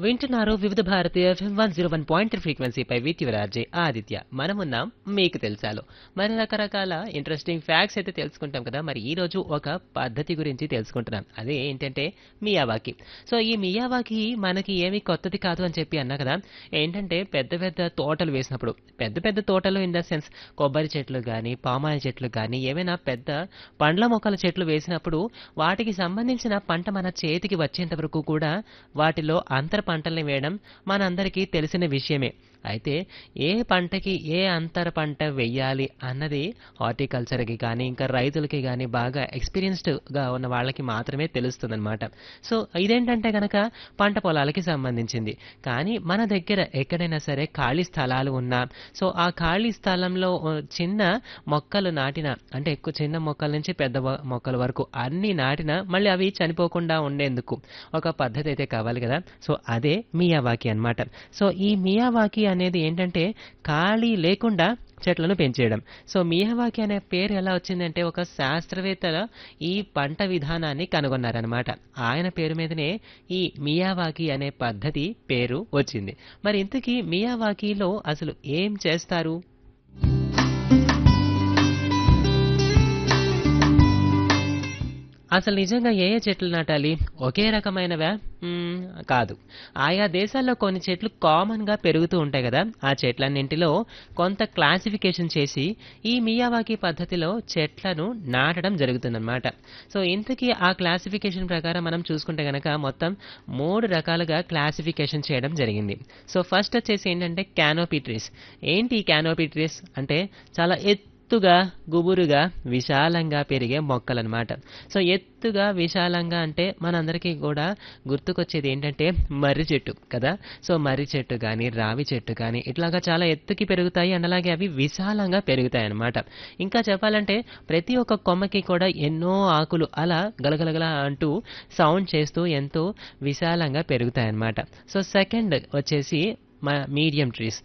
వింటున్నారు Vividh Bharati FM one zero one point ఫ్రీక్వెన్సీపై విత్యువరాజే ఆదిత్య మనమున్నాం మీకు తెలుసాలో మరి రకరకాల ఇంట్రెస్టింగ్ ఫ్యాక్ట్స్ అయితే తెలుసుకుంటాం కదా మరి ఈ రోజు ఒక పద్ధతి గురించి తెలుసుకుంటున్నాం అదే ఏంటంటే మియావాకి సో ఈ మియావాకి మనకి ఏమీ కొత్తది కాదు అని చెప్పి అన్నా కదా ఏంటంటే పెద్ద పెద్ద తోటలు వేసినప్పుడు పెద్ద పెద్ద తోటలు ఇన్ ద సెన్స్ కొబ్బరి చెట్లు కానీ పామాయిల్ చెట్లు కానీ ఏమైనా పెద్ద పండ్ల మొక్కల చెట్లు వేసినప్పుడు వాటికి సంబంధించిన పంట మన చేతికి వచ్చేంత వరకు కూడా వాటిలో అంతర పంటల్ని వేయడం మనందరికీ తెలిసిన విషయమే అయితే ఏ పంటకి ఏ అంతర పంట వెయ్యాలి అన్నది హార్టికల్చర్కి కానీ ఇంకా రైతులకి కానీ బాగా ఎక్స్పీరియన్స్డ్గా ఉన్న వాళ్ళకి మాత్రమే తెలుస్తుందన్నమాట సో ఇదేంటంటే గనక పంట పొలాలకి సంబంధించింది కానీ మన దగ్గర ఎక్కడైనా సరే ఖాళీ స్థలాలు ఉన్నా సో ఆ ఖాళీ స్థలంలో ఓ చిన్న మొక్కలు నాటిన అంటే ఎక్కువ చిన్న మొక్కల నుంచి పెద్ద వ- మొక్కల వరకు అన్ని నాటిన మళ్ళీ అవి చనిపోకుండా ఉండేందుకు ఒక పద్ధతి అయితే కావాలి కదా సో అదే మియావాకి అన్నమాట సో ఈ మియావాకి అనేది ఏంటంటే ఖాళీ లేకుండా చెట్లను పెంచేయడం సో మియావాకి అనే పేరు ఎలా వచ్చిందంటే ఒక శాస్త్రవేత్తల ఈ పంట విధానాన్ని కనుగొన్నారనమాట ఆయన పేరు మీదనే ఈ మియావాకి అనే పద్ధతి పేరు వచ్చింది మరి ఇంతకీ మియావాకీలో అసలు ఏం చేస్తారు అసలు నిజంగా ఏ ఏ చెట్లు నాటాలి ఒకే రకమైనవా మ్మ్, కాదు ఆయా దేశాల్లో కొన్ని చెట్లు కామన్గా పెరుగుతూ ఉంటాయి కదా ఆ చెట్లన్నింటిలో కొంత క్లాసిఫికేషన్ చేసి ఈ మియావాకి పద్ధతిలో చెట్లను నాటడం జరుగుతుందన్నమాట సో ఇంతకీ ఆ క్లాసిఫికేషన్ ప్రకారం మనం చూసుకుంటే గనక మొత్తం మూడు రకాలుగా క్లాసిఫికేషన్ చేయడం జరిగింది సో ఫస్ట్ వచ్చేసి ఏంటంటే క్యానోపీ ట్రీస్ ఏంటి ఈ క్యానోపీ ట్రీస్ అంటే చాలా ఎత్తు ఎత్తుగా గుబురుగా విశాలంగా పెరిగే మొక్కలన్నమాట సో ఎత్తుగా విశాలంగా అంటే మనందరికీ కూడా గుర్తుకొచ్చేది ఏంటంటే మర్రి చెట్టు కదా సో మర్రి చెట్టు కానీ రావి చెట్టు కానీ ఇట్లాగా చాలా ఎత్తుకి పెరుగుతాయి అండ్ అలాగే అవి విశాలంగా పెరుగుతాయి అన్నమాట ఇంకా చెప్పాలంటే ప్రతి ఒక్క కొమ్మకి కూడా ఎన్నో ఆకులు అలా గలగలగల అంటూ సౌండ్ చేస్తూ ఎంతో విశాలంగా పెరుగుతాయి అన్నమాట సో సెకండ్ వచ్చేసి మీడియం ట్రీస్